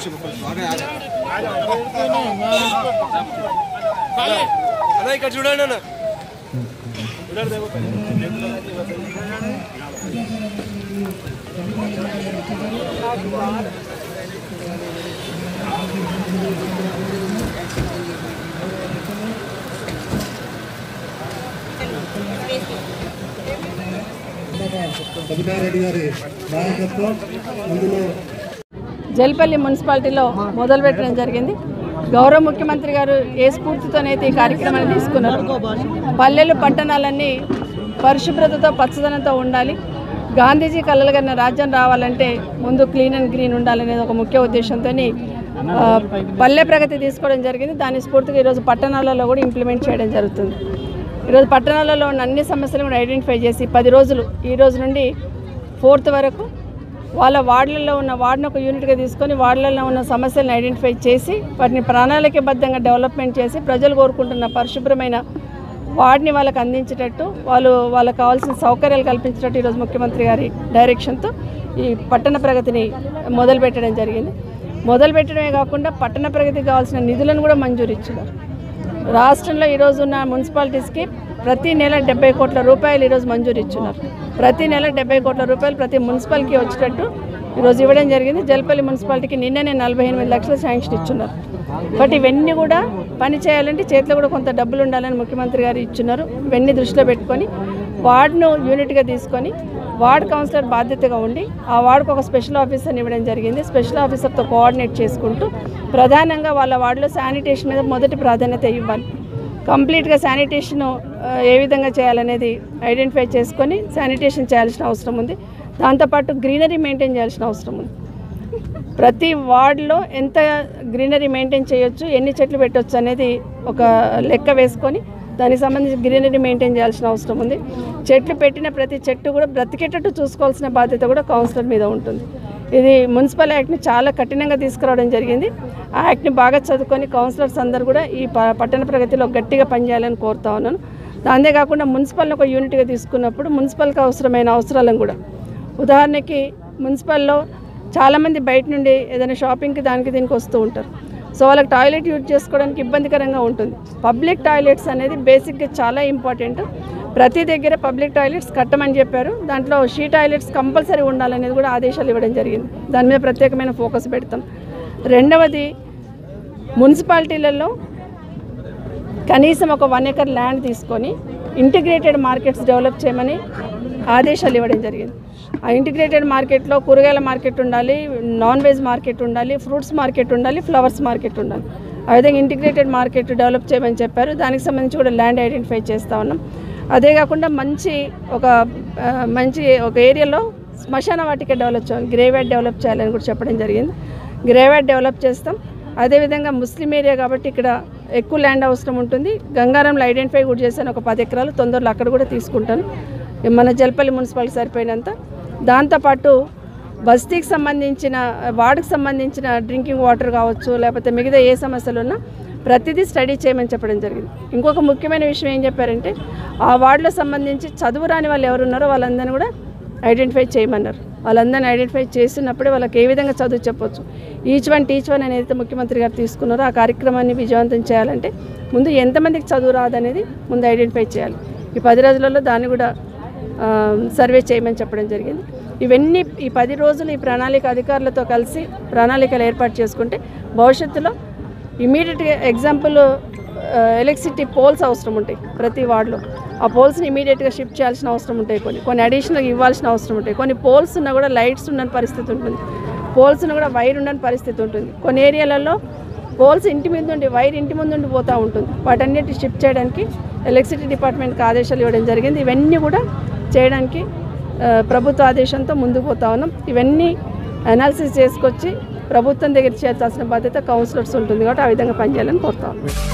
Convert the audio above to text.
అన్న ఇక్కడ చూడండి అన్న కవితారెడ్డి గారి నాయకత్వం అందులో జల్పల్లి మున్సిపాలిటీలో మొదలుపెట్టడం జరిగింది గౌరవ ముఖ్యమంత్రి గారు ఏ స్ఫూర్తితోనైతే ఈ కార్యక్రమాన్ని తీసుకున్నారు పల్లెలు పట్టణాలన్నీ పరిశుభ్రతతో పచ్చదనంతో ఉండాలి గాంధీజీ కలలు కన్నా రాజ్యం రావాలంటే ముందు క్లీన్ అండ్ గ్రీన్ ఉండాలనేది ఒక ముఖ్య ఉద్దేశంతో పల్లె ప్రగతి తీసుకోవడం జరిగింది దాని స్ఫూర్తిగా ఈరోజు పట్టణాలలో కూడా ఇంప్లిమెంట్ చేయడం జరుగుతుంది ఈరోజు పట్టణాలలో ఉన్న అన్ని సమస్యలు కూడా ఐడెంటిఫై చేసి పది రోజులు ఈ రోజు నుండి ఫోర్త్ వరకు వాళ్ళ వార్డులలో ఉన్న వార్డును ఒక యూనిట్గా తీసుకొని వార్డులలో ఉన్న సమస్యలను ఐడెంటిఫై చేసి వాటిని ప్రణాళికబద్ధంగా డెవలప్మెంట్ చేసి ప్రజలు కోరుకుంటున్న పరిశుభ్రమైన వార్డుని వాళ్ళకి అందించేటట్టు వాళ్ళు వాళ్ళకి కావాల్సిన సౌకర్యాలు కల్పించేటట్టు ఈరోజు ముఖ్యమంత్రి గారి డైరెక్షన్తో ఈ పట్టణ ప్రగతిని మొదలుపెట్టడం జరిగింది మొదలుపెట్టడమే కాకుండా పట్టణ ప్రగతికి కావాల్సిన నిధులను కూడా మంజూరు ఇచ్చినారు రాష్ట్రంలో ఈరోజు ఉన్న మున్సిపాలిటీస్కి ప్రతి నెల డెబ్బై కోట్ల రూపాయలు ఈరోజు మంజూరు ఇచ్చున్నారు ప్రతి నెల డెబ్బై కోట్ల రూపాయలు ప్రతి మున్సిపాలిటీకి వచ్చేటట్టు ఈరోజు ఇవ్వడం జరిగింది జల్పల్లి మున్సిపాలిటీకి నిన్ననే నలభై ఎనిమిది లక్షల శాంక్షన్ ఇచ్చున్నారు బట్ ఇవన్నీ కూడా పని చేయాలంటే చేతిలో కూడా కొంత డబ్బులు ఉండాలని ముఖ్యమంత్రి గారు ఇచ్చున్నారు ఇవన్నీ దృష్టిలో పెట్టుకొని వార్డును యూనిట్గా తీసుకొని వార్డ్ కౌన్సిలర్ బాధ్యతగా ఉండి ఆ వార్డుకు ఒక స్పెషల్ ఆఫీసర్ని ఇవ్వడం జరిగింది స్పెషల్ ఆఫీసర్తో కోఆర్డినేట్ చేసుకుంటూ ప్రధానంగా వాళ్ళ వార్డులో శానిటేషన్ మీద మొదటి ప్రాధాన్యత ఇవ్వాలి కంప్లీట్గా శానిటేషన్ ఏ విధంగా చేయాలనేది ఐడెంటిఫై చేసుకొని శానిటేషన్ చేయాల్సిన అవసరం ఉంది దాంతోపాటు గ్రీనరీ మెయింటైన్ చేయాల్సిన అవసరం ఉంది ప్రతి వార్డులో ఎంత గ్రీనరీ మెయింటైన్ చేయొచ్చు ఎన్ని చెట్లు పెట్టొచ్చు అనేది ఒక లెక్క వేసుకొని దానికి సంబంధించి గ్రీనరీ మెయింటైన్ చేయాల్సిన అవసరం ఉంది చెట్లు పెట్టిన ప్రతి చెట్టు కూడా బ్రతికేటట్టు చూసుకోవాల్సిన బాధ్యత కూడా కౌన్సిలర్ మీద ఉంటుంది ఇది మున్సిపల్ యాక్ట్ని చాలా కఠినంగా తీసుకురావడం జరిగింది ఆ యాక్ట్ని బాగా చదువుకొని కౌన్సిలర్స్ అందరూ కూడా ఈ ప- పట్టణ ప్రగతిలో గట్టిగా పనిచేయాలని కోరుతా ఉన్నాను అంతేకాకుండా మున్సిపల్ని ఒక యూనిట్గా తీసుకున్నప్పుడు మున్సిపల్కి అవసరమైన అవసరాలను కూడా ఉదాహరణకి మున్సిపల్లో చాలామంది బయట నుండి ఏదైనా షాపింగ్కి దానికి దీనికి వస్తూ ఉంటారు సో వాళ్ళకి టాయిలెట్ యూజ్ చేసుకోవడానికి ఇబ్బందికరంగా ఉంటుంది పబ్లిక్ టాయిలెట్స్ అనేది బేసిక్గా చాలా ఇంపార్టెంట్ ప్రతి దగ్గర పబ్లిక్ టాయిలెట్స్ కట్టమని చెప్పారు దాంట్లో షీ టాయిలెట్స్ కంపల్సరీ ఉండాలనేది కూడా ఆదేశాలు ఇవ్వడం జరిగింది దాని మీద ప్రత్యేకమైన ఫోకస్ పెడతాం రెండవది మున్సిపాలిటీలలో కనీసం ఒక వన్ ఎకర్ ల్యాండ్ తీసుకొని ఇంటిగ్రేటెడ్ మార్కెట్స్ డెవలప్ చేయమని ఆదేశాలు ఇవ్వడం జరిగింది ఆ ఇంటిగ్రేటెడ్ మార్కెట్లో కూరగాయల మార్కెట్ ఉండాలి నాన్ వెజ్ మార్కెట్ ఉండాలి ఫ్రూట్స్ మార్కెట్ ఉండాలి ఫ్లవర్స్ మార్కెట్ ఉండాలి ఆ విధంగా ఇంటిగ్రేటెడ్ మార్కెట్ డెవలప్ చేయమని చెప్పారు దానికి సంబంధించి కూడా ల్యాండ్ ఐడెంటిఫై చేస్తూ ఉన్నాం అదే కాకుండా మంచి ఒక ఆ, మంచి ఒక ఏరియాలో శ్మశాన వాటిక డెవలప్ చేయాలి గ్రేవ్యాడ్ డెవలప్ చేయాలని కూడా చెప్పడం జరిగింది గ్రేవ్యాడ్ డెవలప్ చేస్తాం అదేవిధంగా ముస్లిం ఏరియా కాబట్టి ఇక్కడ ఎక్కువ ల్యాండ్ అవసరం ఉంటుంది గంగారంలో ఐడెంటిఫై కూడా చేశాను ఒక పది ఎకరాలు తొందరలో అక్కడ కూడా తీసుకుంటాను మన జల్పల్లి మున్సిపాలిటీ సరిపోయినంత దాంతోపాటు బస్తీకి సంబంధించిన వార్డుకి సంబంధించిన డ్రింకింగ్ వాటర్ కావచ్చు లేకపోతే మిగతా ఏ సమస్యలు ఉన్నా ప్రతిదీ స్టడీ చేయమని చెప్పడం జరిగింది ఇంకొక ముఖ్యమైన విషయం ఏం చెప్పారంటే ఆ వార్డులో సంబంధించి చదువు రాని వాళ్ళు ఎవరున్నారో వాళ్ళందరినీ కూడా ఐడెంటిఫై చేయమన్నారు వాళ్ళందరినీ ఐడెంటిఫై చేసినప్పుడే వాళ్ళకి ఏ విధంగా చదువు చెప్పొచ్చు ఈచ్ వన్ టీచ్ వన్ అనేది ముఖ్యమంత్రి గారు తీసుకున్నారో ఆ కార్యక్రమాన్ని విజయవంతం చేయాలంటే ముందు ఎంతమందికి చదువు రాదనేది ముందు ఐడెంటిఫై చేయాలి ఈ పది రోజులలో దాన్ని కూడా ఆ, సర్వే చేయమని చెప్పడం జరిగింది ఇవన్నీ ఈ పది రోజులు ఈ ప్రణాళిక అధికారులతో కలిసి ప్రణాళికలు ఏర్పాటు చేసుకుంటే భవిష్యత్తులో ఇమీడియట్గా ఎగ్జాంపుల్ ఎలక్ట్రిసిటీ పోల్స్ అవసరం ఉంటాయి ప్రతి వార్డులో ఆ పోల్స్ని ఇమీడియట్గా షిఫ్ట్ చేయాల్సిన అవసరం ఉంటాయి కొన్ని కొన్ని అడిషనల్గా ఇవ్వాల్సిన అవసరం ఉంటాయి కొన్ని పోల్స్ ఉన్నా కూడా లైట్స్ ఉండని పరిస్థితి ఉంటుంది పోల్స్ ఉన్నా కూడా వైర్ ఉండని పరిస్థితి ఉంటుంది కొన్ని ఏరియాలలో పోల్స్ ఇంటి మీద నుండి వైర్ ఇంటి ముందు నుండి పోతూ ఉంటుంది వాటన్నిటి షిఫ్ట్ చేయడానికి ఎలక్ట్రిసిటీ డిపార్ట్మెంట్కి ఆదేశాలు ఇవ్వడం జరిగింది ఇవన్నీ కూడా చేయడానికి ఆ, ప్రభుత్వ ఆదేశంతో ముందుకు పోతా ఉన్నాం ఇవన్నీ అనాలిసిస్ చేసుకొచ్చి ప్రభుత్వం దగ్గర చేర్చాల్సిన బాధ్యత కౌన్సిలర్స్ ఉంటుంది కాబట్టి ఆ విధంగా పనిచేయాలని కోరుతా ఉన్నాం